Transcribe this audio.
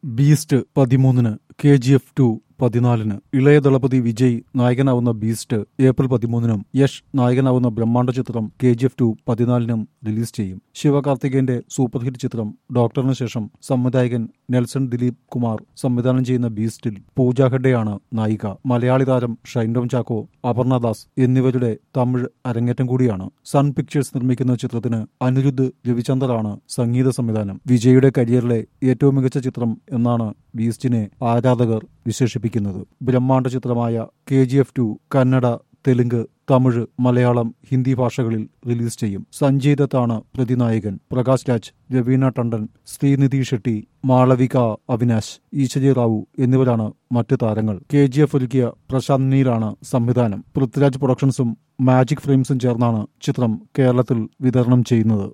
beast പതിമൂന്നിന് K G F two പതിനാലിന് ഇളയ ദളപതി വിജയ് നായകനാവുന്ന ബീസ്റ്റ് ഏപ്രിൽ പതിമൂന്നിനും യഷ് നായകനാവുന്ന ബ്രഹ്മാണ്ഡ ചിത്രം കെ ജി എഫ് ടു പതിനാലിനും റിലീസ് ചെയ്യും ശിവകാർത്തികേയന്റെ സൂപ്പർ ഹിറ്റ് ചിത്രം ഡോക്ടറിന് ശേഷം സംവിധായകൻ നെൽസൺ ദിലീപ് കുമാർ സംവിധാനം ചെയ്യുന്ന ബീസ്റ്റിൽ പൂജ ഹെഡെയാണ് നായിക മലയാളി താരം ഷൈൻഡോം ചാക്കോ അപർണദാസ് എന്നിവരുടെ തമിഴ് അരങ്ങേറ്റം കൂടിയാണ് സൺ പിക്ചേഴ്സ് നിർമ്മിക്കുന്ന ചിത്രത്തിന് അനിരുദ്ധ് രവിചന്ദറാണ് സംഗീത സംവിധാനം വിജയുടെ കരിയറിലെ ഏറ്റവും മികച്ച ചിത്രം എന്നാണ് ബീസ്റ്റിനെ ആരാധകർ വിശേഷിപ്പിക്കുന്നത് ബ്രഹ്മാണ്ഡ ചിത്രമായ K G F two Kannada Telugu Tamil Malayalam Hindi ഭാഷകളിൽ റിലീസ് ചെയ്യും സഞ്ജയ് ദത്താണ് പ്രതിനായകൻ പ്രകാശ് രാജ് രവീണ ടണ്ടൻ ശ്രീനിധി ഷെട്ടി മാളവിക അവിനാശ് ഈശ്വരി റാവു എന്നിവരാണ് മറ്റ് താരങ്ങൾ കെ ജി എഫ് ഒരുക്കിയ പ്രശാന്ത് നീലാണ് സംവിധാനം പൃഥ്വിരാജ് പ്രൊഡക്ഷൻസും മാജിക് ഫ്രെയിംസും ചേർന്നാണ് ചിത്രം കേരളത്തിൽ വിതരണം ചെയ്യുന്നത്